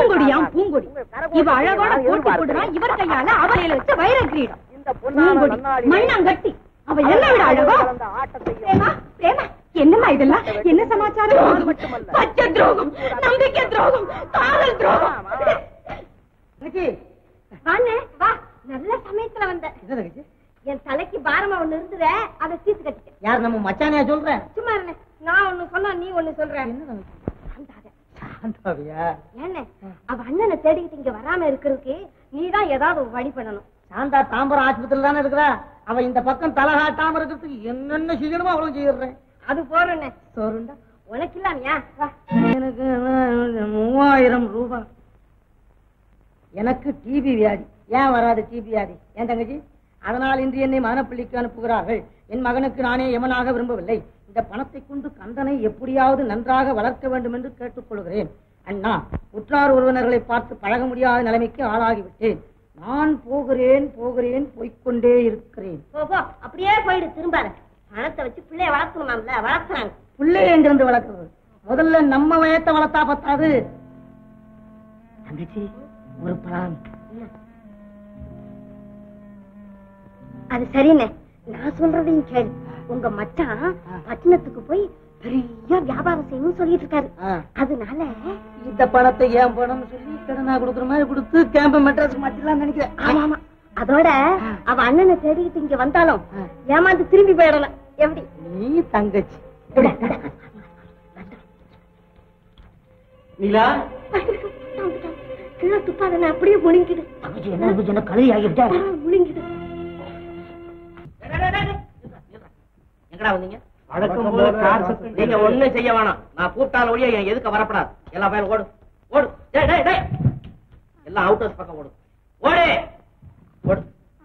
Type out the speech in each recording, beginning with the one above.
பூங்குடியாம் பூங்குடி இவ அழகோட போட்டி போடுறான் இவர் கையால அவரையில வச்சு வைர கிரீடம் பூங்குடி மண்ணாங்கட்டி அவ என்ன விட அழகோ பிரேமா பிரேமா என்னம்மா இதெல்லாம் என்ன சமாச்சாரம் பச்சை துரோகம் நம்பிக்கை துரோகம் காதல் துரோகம் வாண்ணே வா நல்ல சமயத்துல வந்த என் தலைக்கு பாரமா ஒண்ணு இருந்துற அதை சீத்து கட்டிட்டேன் யார் நம்ம மச்சானியா சொல்ற சும்மா இருந்தேன் நான் ஒண்ணு சொன்னா நீ ஒண்ணு சொல்ற அந்தாத. சாந்தாவியா ஏண்ணே அவ அண்ணனை தேடிக்கிட்டு இங்க வராம இருக்கிறதுக்கு நீதான் ஏதாவது ஒரு வழி பண்ணணும் சாந்தா தாம்பரம் ஆஸ்பத்திரியில தானே இருக்கிறா அவ இந்த பக்கம் தலை காட்டாம இருக்கிறதுக்கு என்னென்ன செய்யணுமோ அவ்வளவு செய்யறேன் அது போறேண்ணே சோறுண்டா உனக்கு இல்லாமையா வா எனக்கு மூவாயிரம் ரூபாய் எனக்கு டிபி வியாதி ஏன் வராது டிபி வியாதி ஏன் தங்கச்சி அதனால் இன்று என்னை மகனப்பள்ளிக்கு அனுப்புகிறார்கள் என் மகனுக்கு நானே எமனாக விரும்பவில்லை இந்த பணத்தை கொண்டு கந்தனை எப்படியாவது நன்றாக வளர்க்க வேண்டும் என்று கேட்டுக்கொள்கிறேன் அண்ணா உற்றார் உறவினர்களை பார்த்து பழக முடியாத நிலைமைக்கு ஆளாகிவிட்டேன் நான் போகிறேன் போகிறேன் போய்க்கொண்டே இருக்கிறேன் போ போ அப்படியே போயிடு திரும்பாத பணத்தை வச்சு பிள்ளைய வளர்க்கணுமாம்ல வளர்க்குறாங்க பிள்ளை எங்கிருந்து வளர்க்கிறது முதல்ல நம்ம வயத்தை வளர்த்தா பத்தாது தங்கச்சி ஒரு பழம் அது சரிண்ணே நான் சொல்றதையும் கேளு உங்க மச்சான் பட்டணத்துக்கு போய் பெரிய வியாபாரம் செய்யணும்னு சொல்லிட்டு இருக்காரு அதனால இந்த பணத்தை ஏன் பணம் சொல்லி கடனா கொடுக்குற மாதிரி கொடுத்து கேம்ப மெட்ராஸ் மாத்திலாம் நினைக்கிறேன் ஆமா ஆமா அதோட அவ அண்ணனை தேடிக்கிட்டு இங்க வந்தாலும் ஏமாந்து திரும்பி போயிடலாம் எப்படி நீ தங்கச்சி நீலா கீழே துப்பாத நான் அப்படியே முழுங்கிடு என்ன கழுவி ஆகிட்டா முழுங்கிடு எங்கடா வந்தீங்க வழக்கம் போல கார் சத்தம் நீங்க ஒண்ணும் செய்ய வேணாம் நான் கூப்பிட்டால ஒழிய என் எதுக்கு வரப்படாது எல்லா பையன் ஓடு ஓடு டேய் டேய் டேய் எல்லாம் அவுட் ஹவுஸ் பக்கம் ஓடு ஓடு ஓடு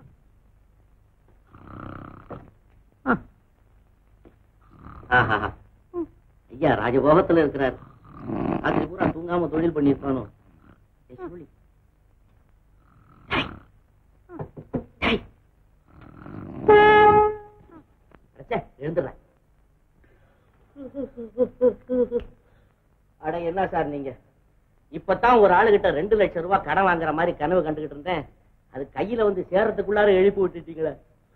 ஆஹா ஐயா ராஜபோகத்துல இருக்கிறார் அது பூரா தூங்காம தொழில் பண்ணிருப்பானோ ஏய், சொல்லி. டேய். டேய். அடச்சே, எழுந்துடுறேன் அட என்ன சார் நீங்க இப்பதான் ஒரு ஆளுகிட்ட ரெண்டு லட்சம் ரூபாய் கடன் வாங்குற மாதிரி கனவு கண்டுகிட்டு இருந்தேன் அது கையில வந்து சேர்றதுக்குள்ளார எழுப்பி விட்டுட்டீங்களே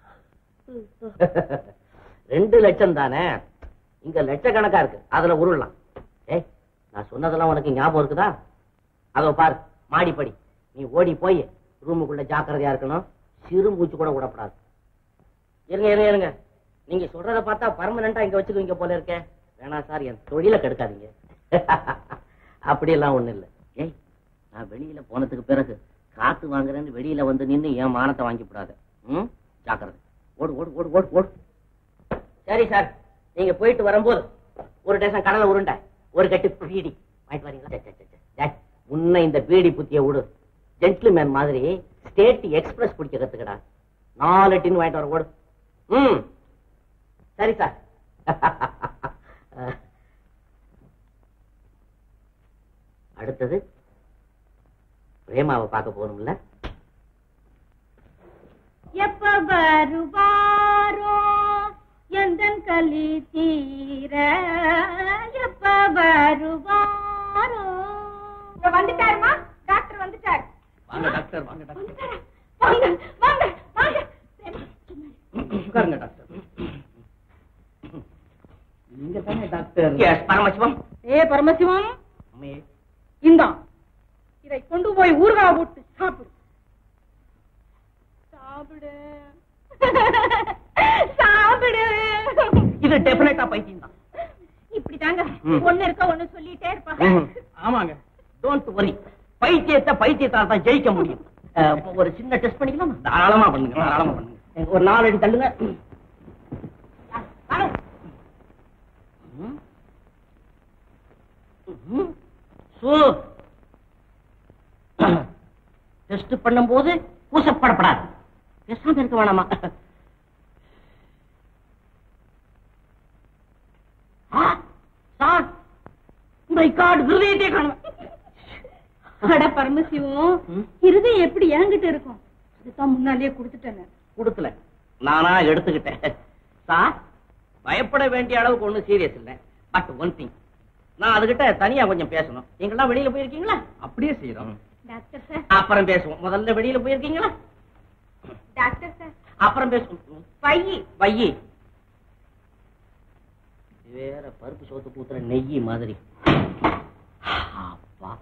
ரெண்டு லட்சம் தானே இங்க லட்சக்கணக்கா இருக்கு அதுல உருளலாம் ஏய் நான் சொன்னதெல்லாம் உனக்கு ஞாபகம் இருக்குதா அதோ பாரு மாடிப்படி நீ ஓடி போய் ரூமுக்குள்ள ஜாக்கிரதையா இருக்கணும் சிறு மூச்சு கூட விடப்படாது இருங்க இருங்க இருங்க நீங்க சொல்றத பார்த்தா பர்மனண்டா இங்க வச்சுக்குவீங்க போல இருக்கே வேணாம் சார் என் தொழில கெடுக்காதீங்க அப்படியெல்லாம் ஒண்ணு இல்ல ஏய் நான் வெளியில போனதுக்கு பிறகு காத்து வாங்குறேன்னு வெளியில வந்து நின்னு என் மானத்தை வாங்கி விடாத ம் ஜாக்கிரதை ஓடு ஓடு ஓடு ஓடு ஓடு சரி சார் நீங்க போயிட்டு வரும்போது ஒரு டேசன் கடலை உருண்டை ஒரு கட்டு பீடி வாங்கிட்டு வரீங்களா சே, சே, சே, சே. டேய், முன்ன இந்த பீடி புத்திய விடு ஜென்டில்மேன் மாதிரி ஸ்டேட் எக்ஸ்பிரஸ் பிடிக்க கத்துக்கடா நாலு டின் வாங்கிட்டு வர ஓடு ம் சரி சார் அடுத்தது பிரேமாவை பார்க்க போகணும்ல எப்ப வருவாரோ எந்த களி தீர எப்ப வருவாரோ வந்துட்டாருமா டாக்டர் வந்துட்டார் வாங்க டாக்டர் வாங்க டாக்டர் வந்துட்டாரா? வாங்க வாங்க வாங்க உட்காருங்க டாக்டர் நீங்க தானே டாக்டர் பரமசிவம் ஏ பரமசிவம் அம்மையே இந்தா இதை கொண்டு போய் ஊறுகாய் போட்டு சாப்பிடு சாப்பிடு சாப்பிடு இது டெபினட்டா பைத்தியம் தான் இப்படிதாங்க ம். ஒண்ணு இருக்க ஒண்ணு சொல்லிட்டே இருப்பாங்க ஆமாங்க டோன்ட் வரி பைத்தியத்தை பைத்தியத்தால் தான் ஜெயிக்க முடியும் அஹ், இப்ப ஒரு சின்ன டெஸ்ட் பண்ணிக்கலாமா தாராளமா பண்ணுங்க தாராளமா பண்ணுங்க எனக்கு ஒரு நாலு அடி தள்ளுங்க ம். ம். சோ டெஸ்ட் பண்ணும்போது கூசப்படப்படாது பேசாம இருக்க வேணாமா ஆ, சார் மை காட் ஹிருதயத்தை காணும் அட பரமசிவம் ம். இருதயம் எப்படி என்கிட்ட இருக்கும் அதுதான் முன்னாலேயே கொடுத்துட்டேன் கொடுக்கல நானா எடுத்துக்கிட்டேன் சார் பயப்பட வேண்டிய அளவுக்கு ஒண்ணும் சீரியஸ் இல்ல பட் ஒன் திங் நான் அதுகிட்ட தனியா கொஞ்சம் பேசணும் நீங்களாம் வெளியில போயிருக்கீங்களா அப்படியே செய்யறோம் டாக்டர் சார் அப்புறம் பேசுவோம் முதல்ல வெளியில போயிருக்கீங்களா டாக்டர் சார் அப்புறம் பேசுவோம் பையி வையி வேற பருப்பு சோத்து ஊத்துற நெய்யி மாதிரி அப்பா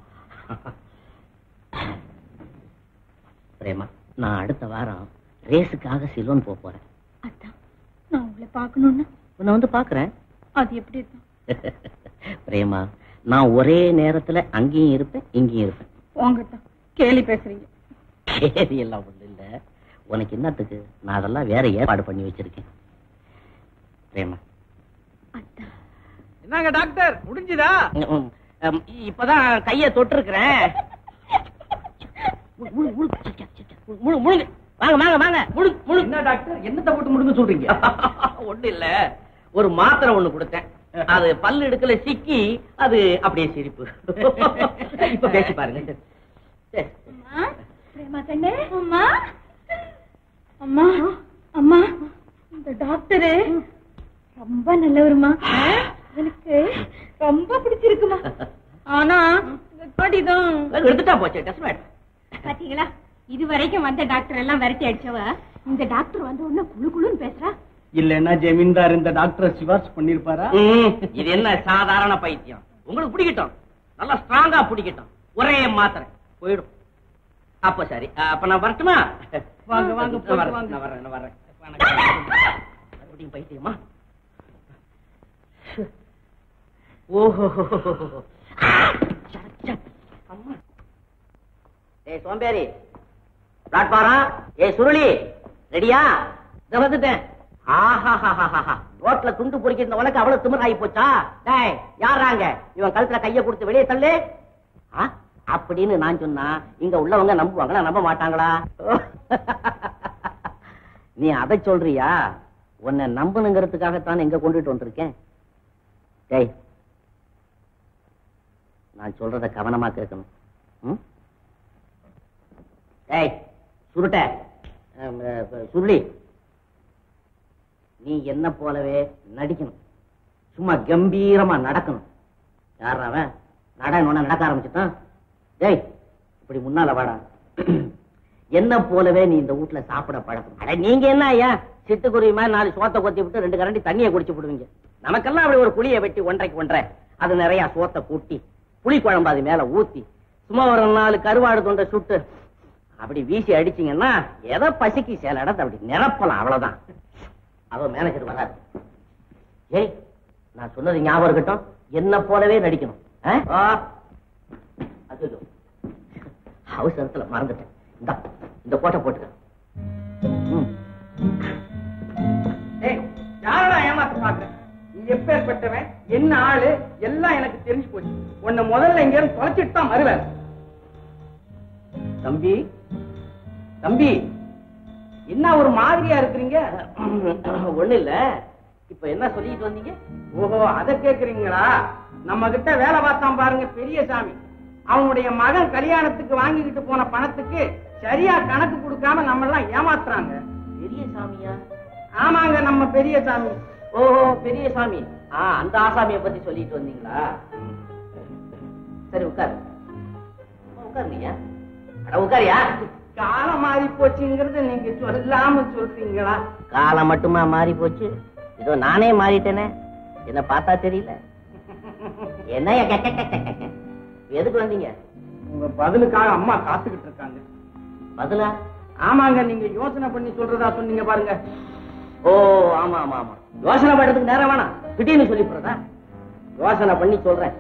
பிரேமா நான் அடுத்த வாரம் ரேஸுக்காக சிலோன் போக போறேன் அதான் நான் உங்களை பார்க்கணும்னா உன்னை வந்து பாக்குறேன் அது எப்படி இருக்கும் பிரேமா நான் ஒரே நேரத்துல அங்கேயும் இருப்பேன் இங்கேயும் இருப்பேன் போங்கத்தான் கேலி பேசுறீங்க சரி எல்லாம் ஒண்ணு இல்ல உனக்கு என்னத்துக்கு நான் அதெல்லாம் வேற ஏற்பாடு பண்ணி வச்சிருக்கேன் பிரேமா அதான் என்னங்க டாக்டர் முடிஞ்சுதா உம், உம், இப்பதான் கைய தொட்டிருக்கிறேன் முழு, முழு, முழு, சச்சா, சச்சா, முழு, முழுங்க. வாங்க வாங்க வாங்க முழு முழு என்ன டாக்டர் என்னத்தை போட்டு முடிங்க சொல்றீங்க ஒண்ணு இல்ல ஒரு மாத்திரை ஒண்ணு கொடுத்தேன் அது பல்லு எடுக்கல சிக்கி அது அப்படியே சிரிப்பு இப்ப பேசி பாருங்க சரி. அம்மா பிரேமா கண்ணே அம்மா அம்மா அம்மா இந்த டாக்டரு ரொம்ப நல்லவருமா எனக்கு ரொம்ப பிடிச்சிருக்குமா ஆனா இந்த காடிதான் எடுத்துட்டா போச்சு டெஸ்ட் மேட் பாத்தீங்களா இது வரைக்கும் வந்த டாக்டர் எல்லாம் விரட்டி அடிச்சவ இந்த டாக்டர் வந்த உடனே குளு குளுன்னு பேசுறா இல்லன்னா ஜமீன்தார் இந்த டாக்டரை சிபாரிசு பண்ணிருப்பாரா இது என்ன சாதாரண பைத்தியம் உங்களுக்கு பிடிக்கட்டும் நல்லா ஸ்ட்ராங்கா பிடிக்கட்டும் ஒரே மாத்திரை போயிடும் அப்ப சரி அப்ப நான் வரட்டுமா வாங்க, வாங்க, நான் போயிட்டு வரேன், வாங்க. நான் வரேன் நான் வரேன் வணக்கம். மறுபடியும் பைத்தியமா ஓஹோ அம்மா ஏய் சோம்பேறி பிளாட்பாரம் ஏய் சுருளி ரெடியா இத வந்துட்டேன் ஆஹாஹாஹாஹா. ரோட்ல துண்டு பொறுக்கிருந்த உனக்கு அவ்வளவு திமிர் ஆகி போச்சா டேய் யாராங்க இவன் கழுத்துல கைய கொடுத்து வெளியே தள்ளு ஆ? அப்படின்னு நான் சொன்னா இங்க உள்ளவங்க நம்புவாங்களா நம்ப மாட்டாங்களா நீ அதை சொல்றியா உன்னை நம்பணுங்கிறதுக்காகத்தான் எங்க கொண்டுட்டு வந்திருக்கேன் டேய் நான் சொல்றத கவனமா கேட்கணும் ம்? ஏய் சுருட்ட அம், அஹ், சுருளி நீ என்ன போலவே நடிக்கணும் சும்மா கம்பீரமா நடக்கணும் யார் அவன் நடன நடக்க ஆரம்பிச்சுட்டான் டேய் இப்படி முன்னால வாடா என்ன போலவே நீ இந்த வீட்டுல சாப்பிட பழக்கம் அட நீங்க என்ன ஐயா சிட்டுக்குருவி மாதிரி நாலு சோத்தை கொத்தி விட்டு ரெண்டு கரண்டி தண்ணியை குடிச்சு விடுவீங்க நமக்கெல்லாம் அப்படி ஒரு புளியை வெட்டி ஒன்றைக்கு ஒன்றரை அது நிறைய சோத்தை கூட்டி புளி குழம்பு அது மேல ஊத்தி சும்மா ஒரு நாலு கருவாடு தொண்டை சுட்டு அப்படி வீசி அடிச்சீங்கன்னா எதை பசிக்கு சில இடத்த அப்படி நிரப்பலாம் அவ்வளவுதான் அவ மேனேஜர் வராது ஏய் நான் சொன்னது ஞாபகம் இருக்கட்டும் என்ன போலவே நடிக்கணும் ஆ? ஆ. அச்சச்சோ. அவசரத்துல மறந்துட்டேன் இந்த இந்த கோட்டை போட்டுக்க ம். ஏய், யாரடா ஏமாத்த பாக்குறேன் நீ எப்பேற்பட்டவன் என்ன ஆளு எல்லாம் எனக்கு தெரிஞ்சு போச்சு உன்னை முதல்ல இங்க இருந்து தொலைச்சிட்டு தான் வருவேன் தம்பி தம்பி என்ன ஒரு மாதிரியா இருக்கிறீங்க ஒண்ணு இல்ல இப்ப என்ன சொல்லிட்டு வந்தீங்க ஓஹோ அத கேக்குறீங்களா நம்ம கிட்ட வேலை பார்த்தான் பாருங்க பெரிய சாமி அவனுடைய மகன் கல்யாணத்துக்கு வாங்கிக்கிட்டு போன பணத்துக்கு சரியா கணக்கு கொடுக்காம நம்ம எல்லாம் ஏமாத்துறாங்க பெரிய சாமியா ஆமாங்க நம்ம பெரிய சாமி ஓஹோ பெரிய சாமி ஆ அந்த ஆசாமிய பத்தி சொல்லிட்டு வந்தீங்களா சரி உட்காரு உட்காருங்க அட உட்காரியா காலம் மாறி போச்சுங்கிறது நீங்க சொல்லாம சொல்றீங்களா காலம் மட்டுமா மாறி போச்சு இதோ நானே மாறிட்டேனே என்ன பார்த்தா தெரியல என்ன எதுக்கு வந்தீங்க உங்க பதிலுக்காக அம்மா காத்துக்கிட்டு இருக்காங்க பதிலா ஆமாங்க நீங்க யோசனை பண்ணி சொல்றதா சொன்னீங்க பாருங்க ஓ ஆமா ஆமா ஆமா யோசனை பண்றதுக்கு நேரம் வேணாம் திடீர்னு சொல்லி போறதா யோசனை பண்ணி சொல்றேன்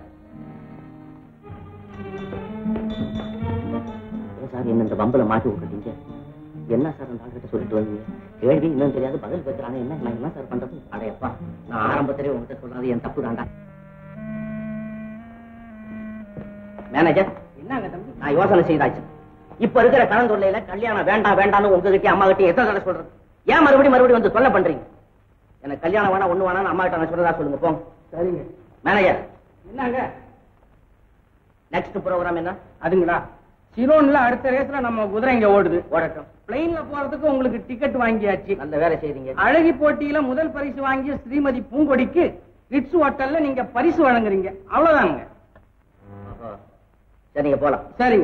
ஏன் சார் என்ன இந்த பம்பல மாட்டி விட்டுட்டீங்க என்ன சார் அந்த ஆள்கிட்ட சொல்லிட்டு வந்தீங்க கேள்வி இன்னும் தெரியாது பதில் பேசுறானே என்ன நான் என்ன சார் பண்றது அடையப்பா நான் ஆரம்பத்திலே உங்ககிட்ட சொல்றது என் தப்பு தாண்டா மேனேஜர் என்னங்க தம்பி நான் யோசனை செய்தாச்சு இப்ப இருக்கிற கடன் தொல்லையில கல்யாணம் வேண்டாம் வேண்டாம்னு உங்ககிட்ட அம்மா கிட்ட எத்தனை தடவை சொல்றது ஏன் மறுபடியும் மறுபடியும் வந்து சொல்ல பண்றீங்க எனக்கு கல்யாணம் வேணா ஒண்ணு வேணாம் அம்மா கிட்ட நான் சொல்றதா சொல்லுங்க போங்க சரிங்க மேனேஜர் என்னங்க நெக்ஸ்ட் ப்ரோக்ராம் என்ன அதுங்களா சிரோன்ல அடுத்த ரேஸ்ல நம்ம குதிரை இங்க ஓடுது ஓடட்டும் பிளைன்ல போறதுக்கு உங்களுக்கு டிக்கெட் வாங்கியாச்சு நல்ல வேலை செய்றீங்க அழகி போட்டியில முதல் பரிசு வாங்கிய ஸ்ரீமதி பூங்கொடிக்கு ரிட்ஸ் ஹோட்டல்ல நீங்க பரிசு வழங்குறீங்க அவ்வளவுதானுங்க ஓஹோ. சரி நீங்க போலாம் சரிங்க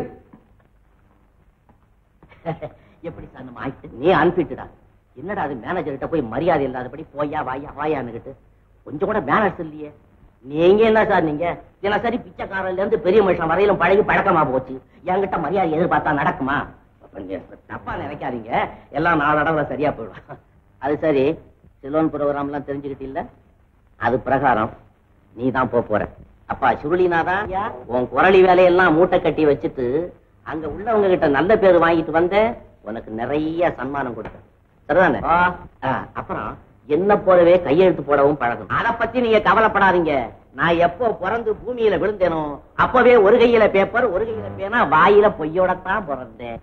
எப்படி சார் நம்ம ஆயிட்டு நீ அனுப்பிட்டுடா என்னடா அது மேனேஜர் கிட்ட போய் மரியாதை இல்லாதபடி போயா வாயா வாயான்னுகிட்டு கொஞ்சம் கூட மேனர்ஸ் இல்லையே நீங்க என்ன சார் நீங்க தினசரி பிச்சைக்காரர்ல இருந்து பெரிய மனுஷன் வரையிலும் பழகி பழக்கமா போச்சு என்கிட்ட மரியாதை எதிர்பார்த்தா நடக்குமா அப்ப நீங்க தப்பா நினைக்காதீங்க எல்லாம் நாளடவுல சரியா போயிடும் அது சரி சிலோன் ப்ரோக்ராம்லாம் தெரிஞ்சுக்கிட்டு இல்ல அது பிரகாரம் நீ தான் போக போற அப்பா சுருளினாதான் உன் குரலி வேலையெல்லாம் மூட்டை கட்டி வச்சுட்டு அங்க உள்ளவங்க கிட்ட நல்ல பேர் வாங்கிட்டு வந்த உனக்கு நிறைய சன்மானம் கொடுத்தேன் சரிதானே ஆ, அப்புறம் என்ன போலவே கையெழுத்து போடவும் பழகும் அத பத்தி நீங்க கவலைப்படாதீங்க நான் எப்போ பிறந்து பூமியில விழுந்தேனோ அப்பவே ஒரு கையில பேப்பர் ஒரு கையில பேனா வாயில பொய்யோடத்தான் பிறந்தேன்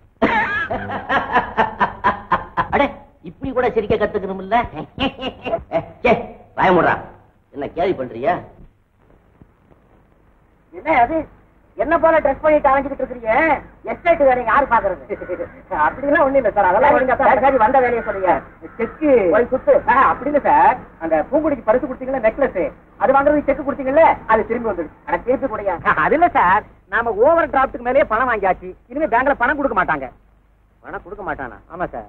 அடே இப்படி கூட சிரிக்க கத்துக்கணும்ல ஏ பயமுடுறா என்ன கேள்வி பண்றியா என்ன அது என்ன போல ட்ரெஸ் பண்ணிட்டு அலைஞ்சிட்டு இருக்கீங்க எஸ்டேட் வேலையை யாரு பாக்குறது அப்படிலாம் ஒண்ணு இல்ல சார் அதெல்லாம் ஒழுங்கா தான் சரி வந்த வேலையை சொல்லுங்க செக்கு ஒரு குத்து அப்படி இல்ல சார் அந்த பூங்குடிக்கு பரிசு கொடுத்தீங்களா நெக்லஸ் அது வாங்குறது செக் கொடுத்தீங்கல்ல அது திரும்பி வந்துடுச்சு ஆனா திருப்பி கூடயா அது இல்ல சார் நாம ஓவர் டிராப்டுக்கு மேலேயே பணம் வாங்கியாச்சு இனிமே பேங்க்ல பணம் கொடுக்க மாட்டாங்க பணம் கொடுக்க மாட்டானா ஆமா சார்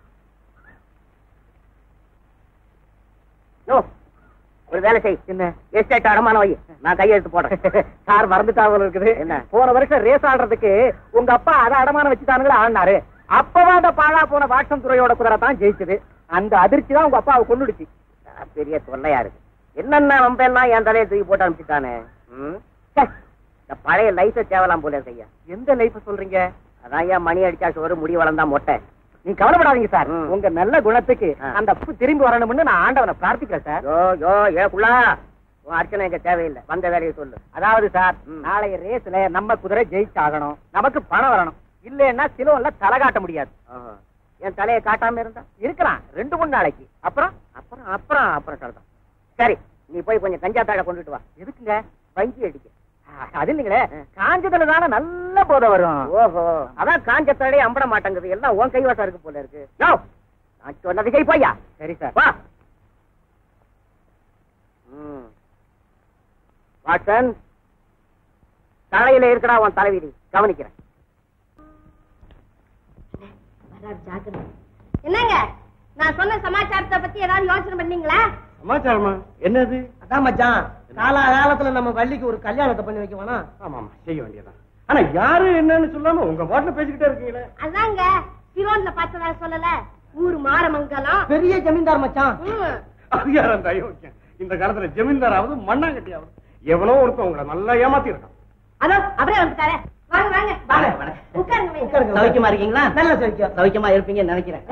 யோ ஒரு வேலை செய் என்ன எஸ்டேட் அடமானம் வை நான் கையெழுத்து போடுறேன் சார் மறந்துட்டாவில் இருக்குது என்ன போன வருஷம் ரேஸ் ஆடுறதுக்கு உங்க அப்பா அதை அடமானம் வச்சுட்டானுங்களா ஆடினாரு அப்பவே அந்த பாழா போன வாட்சம் துறையோட குதிரை தான் ஜெயிச்சது அந்த அதிர்ச்சி தான் உங்க அப்பாவை கொண்டுடுச்சு பெரிய தொல்லையா இருக்கு என்னென்ன வம்பெல்லாம் என் தலையை தூக்கி போட்டு அனுப்பிச்சுட்டானே ம்? ச்சே, இந்த பழைய லைஃப தேவலாம் போல இருக்கு ஐயா எந்த லைஃப் சொல்றீங்க அதான் ஐயா மணி அடிச்சா சோறு முடி வளர்ந்தா மொட்டை நீ கவலைப்படாதீங்க சார் ம். உங்க நல்ல குணத்துக்கு ஆ. அந்த அப்பு திரும்பி வரணும்னு நான் ஆண்டவனை பிரார்த்திக்கிறேன் சார் யோ யோ ஏ குள்ளா உன் அர்ச்சனை இங்க தேவையில்லை வந்த வேலையை சொல்லு அதாவது சார் ம். நாளைய ரேஸ்ல நம்ம குதிரை ஜெயிச்சாகணும் நமக்கு பணம் வரணும் இல்லன்னா சிலோன்ல தலை காட்ட முடியாது ஆஹா. என் தலையை காட்டாம இருந்தா இருக்கலாம் ரெண்டு மூணு நாளைக்கு அப்புறம் அப்புறம் அப்புறம் அப்புறம் சொல்றேன் சரி நீ போய் கொஞ்சம் கஞ்சா தாழ கொண்டுட்டு வா எதுக்குங்க பஞ்சு அடிக்க ஆ, அது இல்லைங்களே காஞ்சதுல தானே நல்ல போதை வரும் ஓஹோ அதான் காஞ்ச தலையை அம்பட மாட்டேங்குது எல்லாம் உன் கைவாசம் இருக்கு போல இருக்கு யோ, நான் சொன்னது செய் போய்யா சரி சார் வா ம். வாட்சன் தலையில இருக்கடா உன் தலைவிதி கவனிக்கிறேன் என்னங்க நான் சொன்ன சமாச்சாரத்தை பத்தி ஏதாவது யோசனை பண்ணீங்களா சமாச்சாரமா என்னது அதான் மச்சான் காலா காலத்துல நம்ம வள்ளிக்கு ஒரு கல்யாணத்தை பண்ணி வைக்க வேணாம் ஆமா ஆமா செய்ய வேண்டியதான் ஆனா யாரு என்னன்னு சொல்லாம உங்க பாட்டுல பேசிக்கிட்டே இருக்கீங்களே அதாங்க சிரோன்ல பார்த்ததா சொல்லல ஊர் மாரமங்கலம் பெரிய ஜமீன்தார் மச்சான் ம். அது யார் அந்த அயோக்கியன் இந்த காலத்துல ஜமீன்தாராவது மண்ணாங்கட்டியாவது எவனோ ஒருத்தன் உங்களை நல்லா ஏமாத்தி இருக்கான் அதோ அவரே வந்துட்டாரே வாங்க வாங்க வாங்க, வாங்க. உட்காருங்க வைங்க. உட்காருங்க. சௌக்கியமா இருக்கீங்களா நல்லா சௌக்கியம். சௌக்கியமா இருப்பீங்கன்னு நினைக்கிறேன்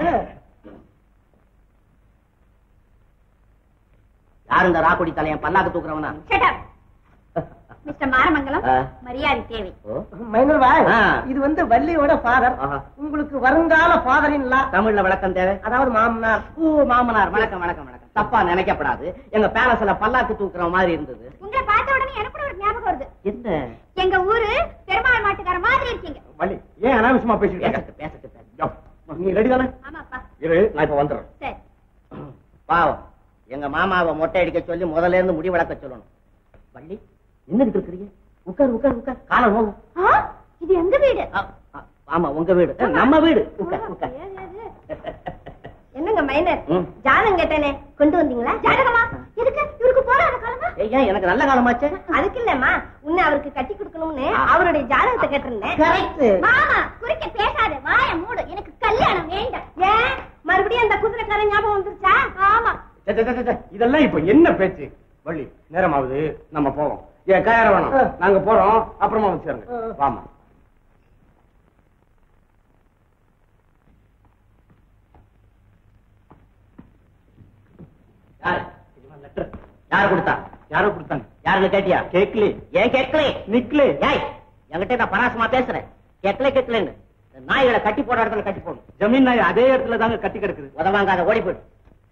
யாரு இந்த ராக்குடி தலையன் பல்லாக்கு தூக்குறவனா Shut up. மிஸ்டர் மாரமங்கலம் ஆ. மரியாதை தேவை ஓ, மைனர் பாய் ஆ. இது வந்து வள்ளியோட ஃபாதர் ஆஹா. உங்களுக்கு வருங்கால ஃபாதரின் லா தமிழ்ல விளக்கம் தேவை அதாவது மாமனார் ஓ மாமனார் வணக்கம் வணக்கம் வணக்கம் தப்பா நினைக்கப்படாது எங்க பேலஸ்ல பல்லாக்கு தூக்குற மாதிரி இருந்தது உங்களை பார்த்த உடனே எனக்கு கூட ஒரு ஞாபகம் வருது என்ன எங்க ஊரு பெருமாள் மாட்டுக்கார மாதிரி இருக்கீங்க வள்ளி ஏன் அனாவசியமா பேசிக்கிட்டு இருக்க? பேசட்டு பேசட்டு யோ, நீ ரெடி தானே ஆமாப்பா இரு நான் இப்ப வந்துடுறேன் சரி பாவம் எங்க மாமாவை மொட்டை அடிக்க சொல்லி முதல்ல இருந்து முடி வளர்க்க சொல்லணும் வள்ளி என்னகிட்டு இருக்கிறீங்க உட்கார் உட்கார் உட்கார் காலை போகும் ஆ, இது எங்க வீடு ஆமா உங்க வீடு அஹ், நம்ம வீடு உட்கார் உட்கார் ஏது, ஏது? என்னங்க மைனர் ம். ஜாதகம் கேட்டேனே கொண்டு வந்தீங்களா ஜாதகமா எதுக்கு இவருக்கு போறாத காலமா ஐயா எனக்கு நல்ல காலமாச்சே அதுக்கு இல்லம்மா உன்னை அவருக்கு கட்டி கொடுக்கணும்னு அவருடைய ஜாதகத்தை கேட்டிருந்தேன் Correct. மாமா குறுக்க பேசாத வாய மூடு எனக்கு கல்யாணம் வேண்டாம் ஏன் மறுபடியும் அந்த குதிரைக்காரன் ஞாபகம் வந்துருச்சா ஆமா சே, சே, சே, சே, இதெல்லாம் இப்ப என்ன பேச்சு வள்ளி நேரமாவது நம்ம போவோம் ஏன் கயார வேணாம் ஆ. நாங்க போறோம் அப்புறமா வந்து சேருங்க ஆ. வாமா யாரு யாரு கொடுத்தா யாரோ கொடுத்தாங்க யாருங்க கேட்டியா கேக்கலே ஏன் கேட்கலே நிக்கலே ஏய் என்கிட்ட நான் பராசமா பேசுறேன் கேட்கல கேட்கலன்னு இந்த நாய்களை கட்டி போட இடத்துல கட்டி போடணும் ஜமீன் நாய் அதே இடத்துல தாங்க கட்டி கிடக்குது உதவாங்காத ஓடி போயிடு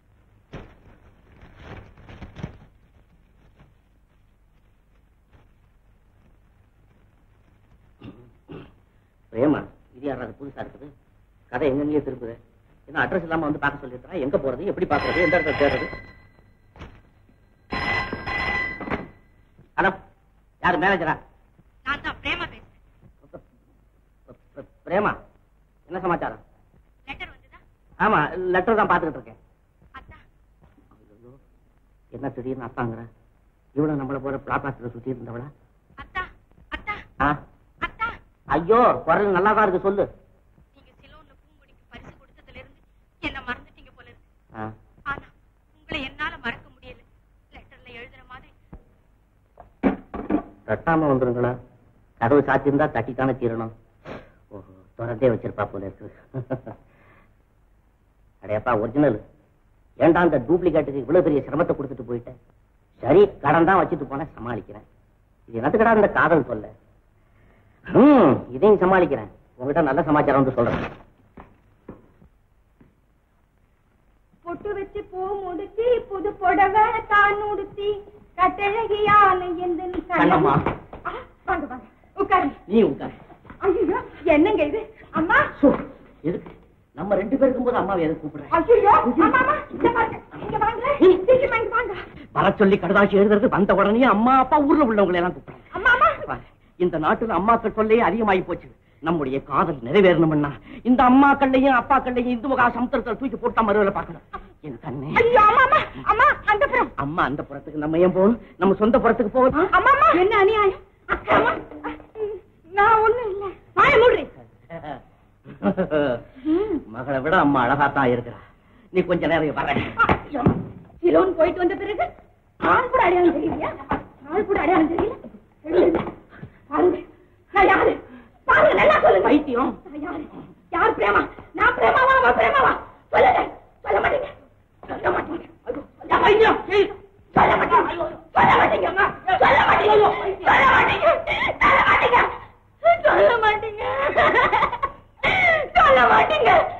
பிரேமா இது யாராவது புதுசா இருக்குது கதை எங்கெங்கேயே திருப்புது என்ன அட்ரஸ் இல்லாம வந்து பார்க்க சொல்லிருக்கா எங்க போறது எப்படி பாக்குறது எந்த இடத்துல தேடுறது ஹலோ யாரு மேனேஜரா நான் தான் பிரேமா பேசுறேன் பிரேமா என்ன சமாச்சாரம் லெட்டர் வந்துதா ஆமா லெட்டர் தான் பாத்துக்கிட்டு இருக்கேன் அத்தா ஐயோ, என்ன திடீர்னு அத்தாங்கிற இவ்வளவு நம்மள போற பிளாபாத்துல சுத்தி இருந்தவளா அத்தா அத்தா ஆ? அத்தா ஐயோ குரல் நல்லா தான் இருக்கு சொல்லு நீங்க சிலோன்ல பூங்குடிக்கு பரிசு கொடுத்ததுல இருந்து என்ன மறந்துட்டீங்க போல இருக்கு ஆ. ஆனா உங்களை என்னால மறக்க முடியல லெட்டர்ல எழுதுற மாதிரி தட்டாம வந்துருங்களா கதவு சாத்தியிருந்தா தட்டித்தானே தீரணும் ஓஹோ திறந்தே வச்சிருப்பா போல இருக்கு அடையப்பா ஒரிஜினல் ஏன்டா அந்த டூப்ளிகேட்டுக்கு இவ்வளவு பெரிய சிரமத்தை கொடுத்துட்டு போயிட்டேன் சரி கடன் தான் வச்சுட்டு போனேன் சமாளிக்கிறேன் இது என்னத்துக்கடா இந்த காதல் சொல்ல ம் இதையும் சமாளிக்கிறேன் உங்ககிட்ட நல்ல சமாச்சாரம் வந்து சொல்றேன் பொட்டு வச்சு பூ முடிச்சு புது புடவை தான் உடுத்தி கட்டழகியான எந்த கண்ணம்மா. வாங்க வாங்க உட்காரு நீ உட்கார் ஐயோ என்னங்க இது அம்மா சு, எதுக்கு நம்ம ரெண்டு பேர் இருக்கும்போது அம்மாவை எதுக்கு கூப்பிடுறேன் ஐயோ அம்மா அம்மா இங்க வாங்க இங்க வாங்க சீக்கிரமா இங்க வாங்க வர சொல்லி கடுதாசி எழுதுறது வந்த உடனே அம்மா அப்பா ஊர்ல உள்ளவங்களை எல்லாம் கூப்பிடுறேன் அம்மா அம்மா பாரு, இந்த நாட்டுல அம்மாக்கள் தொல்லையே அதிகமாகி போச்சு நம்முடைய காதல் நிறைவேறணும்னா இந்த அம்மாக்கள்லையும் அப்பாக்கள்லையும் இந்து மகா சமுத்திரத்தில் தூக்கி போட்டா மறுவலை பார்க்கணும் என் கண்ணே ஐயோ அம்மா அம்மா அம்மா அந்த புறம் அம்மா அந்த புறத்துக்கு நம்ம ஏன் போகணும் நம்ம சொந்த புறத்துக்கு போகணும் அம்மா அம்மா என்ன அநியாயம் அக்கிரமா நான் ஒண்ணும் இல்ல வாய மூடுறி மகளை விட அம்மா அழகாத்தான் இருக்கிறா நீ கொஞ்ச நேரம் வர சிலோன் போயிட்டு வந்த பிறகு ஆள் கூட அடையாளம் தெரியலையா ஆள் கூட அடையாளம் தெரியல தெரியல. பாருங்க நான் யாரு பாருங்க நல்லா சொல்லுங்க பைத்தியம் நான் யாரு யார் பிரேமா நான் பிரேமாவா அவ பிரேமாவா சொல்லுங்க சொல்ல மாட்டீங்க சொல்ல மாட்டீங்க நான் பைத்தியம் ஏய், சொல்ல மாட்டீங்க சொல்ல மாட்டீங்க அம்மா. சொல்ல மாட்டீங்க சொல்ல மாட்டீங்க சொல்ல மாட்டீங்க சொல்ல மாட்டீங்க சொல்ல மாட்டீங்க